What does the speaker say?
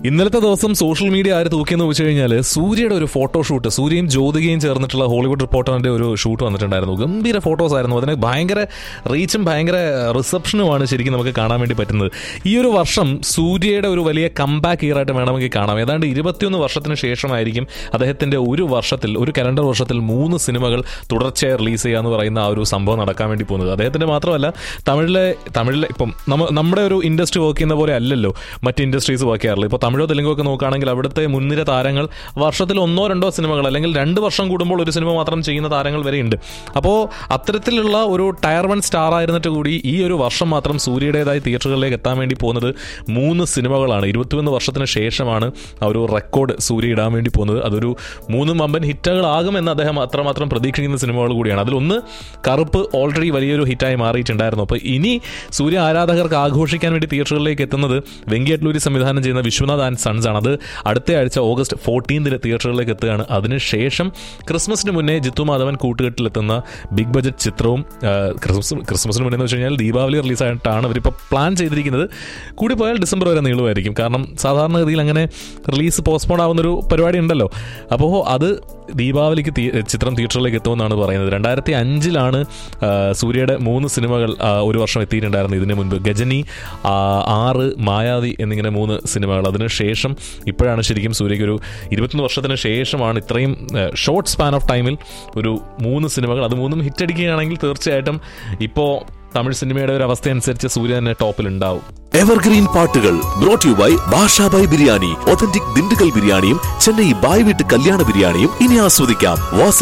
ഇന്നലത്തെ ദിവസം social media ആര് തൂക്കിയെന്ന് വെച്ച് കഴിഞ്ഞാൽ സൂര്യയുടെ ഒരു ഫോട്ടോഷൂട്ട് സൂര്യയും ജ്യോതികയും ചേർന്നിട്ടുള്ള ഹോളിവുഡ് റിപ്പോർട്ടറിന്റെ ഒരു ഷൂട്ട് വന്നിട്ടുണ്ടായിരുന്നു ഗംഭീര ഫോട്ടോസ് ആയിരുന്നു അതിന് ഭയങ്കര റീച്ചും ഭയങ്കര റിസപ്ഷനുമാണ് ശരിക്കും നമുക്ക് കാണാൻ വേണ്ടി പറ്റുന്നത് ഈ ഒരു വർഷം സൂര്യയുടെ ഒരു വലിയ കംബാക്ക് ഇയർ ആയിട്ട് വേണമെങ്കിൽ കാണാം ഏതാണ്ട് ഇരുപത്തിയൊന്ന് വർഷത്തിന് ശേഷമായിരിക്കും അദ്ദേഹത്തിന്റെ ഒരു വർഷത്തിൽ ഒരു കലണ്ടർ വർഷത്തിൽ മൂന്ന് സിനിമകൾ തുടർച്ചയായി റിലീസ് ചെയ്യുക എന്ന് പറയുന്ന ആ ഒരു സംഭവം നടക്കാൻ വേണ്ടി പോകുന്നത് അദ്ദേഹത്തിന്റെ മാത്രമല്ല തമിഴിലെ തമിഴിലെ ഇപ്പം നമ്മ നമ്മുടെ ഒരു ഇൻഡസ്ട്രി വർക്ക് ചെയ്യുന്ന പോലെ അല്ലല്ലോ മറ്റ് ഇൻഡസ്ട്രീസ് വർക്ക് ചെയ്യാറില്ല ഇപ്പോൾ തമിഴോ തെലുങ്കോ ഒക്കെ നോക്കുകയാണെങ്കിൽ അവിടുത്തെ മുൻനിര താരങ്ങൾ വർഷത്തിൽ ഒന്നോ രണ്ടോ സിനിമകൾ അല്ലെങ്കിൽ രണ്ട് വർഷം കൂടുമ്പോൾ ഒരു സിനിമ മാത്രം ചെയ്യുന്ന താരങ്ങൾ വരെ ഉണ്ട് അപ്പോൾ അത്തരത്തിലുള്ള ഒരു ടയർ വൺ സ്റ്റാർ ആയിരുന്നിട്ട് കൂടി ഈ ഒരു വർഷം മാത്രം സൂര്യയുടേതായി തിയേറ്ററുകളിലേക്ക് എത്താൻ വേണ്ടി പോകുന്നത് മൂന്ന് സിനിമകളാണ് ഇരുപത്തിയൊന്ന് വർഷത്തിന് ശേഷമാണ് ആ ഒരു റെക്കോർഡ് സൂര്യ ഇടാൻ വേണ്ടി പോകുന്നത് അതൊരു മൂന്ന് മമ്പൻ ഹിറ്റുകളാകുമെന്ന് അദ്ദേഹം അത്രമാത്രം പ്രതീക്ഷിക്കുന്ന സിനിമകൾ കൂടിയാണ് അതിലൊന്ന് കറുപ്പ് ഓൾറെഡി വലിയൊരു ഹിറ്റായി മാറിയിട്ടുണ്ടായിരുന്നു അപ്പോൾ ഇനി സൂര്യ ആരാധകർക്ക് ആഘോഷിക്കാൻ വേണ്ടി തിയേറ്ററുകളിലേക്ക് എത്തുന്നത് വെങ്കിയട്ലൂരി സംവിധാനം ചെയ്യുന്ന വിശ്വനാഥ് ആൻഡ് സൺസ് ആണ് അത് അടുത്ത ആഴ്ച ഓഗസ്റ്റ് ഫോർട്ടീൻതിന് തിയേറ്ററുകളിലേക്ക് എത്തുകയാണ് അതിനുശേഷം ക്രിസ്മസിന് മുന്നേ ജിത്തു മാധവൻ കൂട്ടുകെട്ടിലെത്തുന്ന ബിഗ് ബജറ്റ് ചിത്രവും ആ, ക്രിസ്മസ് ക്രിസ്മസിന് മുന്നേ എന്ന് വെച്ച് കഴിഞ്ഞാൽ ദീപാവലി റിലീസായിട്ടാണ് അവരിപ്പോൾ പ്ലാൻ ചെയ്തിരിക്കുന്നത് കൂടി പോയാൽ ഡിസംബർ വരെ നീളുമായിരിക്കും കാരണം സാധാരണഗതിയിൽ അങ്ങനെ റിലീസ് പോസ്റ്റ്പോൺ ആവുന്നൊരു പരിപാടി ഉണ്ടല്ലോ അപ്പോൾ അത് ദീപാവലിക്ക് തീ- ചിത്രം തിയേറ്ററിലേക്ക് എത്തുമെന്നാണ് പറയുന്നത് രണ്ടായിരത്തി അഞ്ചിലാണ് സൂര്യയുടെ മൂന്ന് സിനിമകൾ ആ, ഒരു വർഷം എത്തിയിട്ടുണ്ടായിരുന്നു ഇതിന് മുൻപ് ഗജനി ആ, ആറ് മായാവി എന്നിങ്ങനെ മൂന്ന് സിനിമകൾ അതിനുശേഷം ഇപ്പോഴാണ് ശരിക്കും സൂര്യയ്ക്ക് ഒരു ഇരുപത്തൊന്ന് വർഷത്തിന് ശേഷമാണ് ഇത്രയും ഷോർട്ട് സ്പാൻ ഓഫ് ടൈമിൽ ഒരു മൂന്ന് സിനിമകൾ അത് മൂന്നും ഹിറ്റ് അടിക്കുകയാണെങ്കിൽ തീർച്ചയായിട്ടും ഇപ്പോൾ തമിഴ് സിനിമയുടെ ഒരു അവസ്ഥ അനുസരിച്ച് സൂര്യ തന്നെ ടോപ്പിൽ ഉണ്ടാവും എവർഗ്രീൻ പാട്ടുകൾ brought you by Basha Bhai biryani authentic Dindigul ബിരിയാണിയും ചെന്നൈ ബായ് വീട്ട് കല്യാണ ബിരിയാണിയും ഇനി ആസ്വദിക്കാം വാസ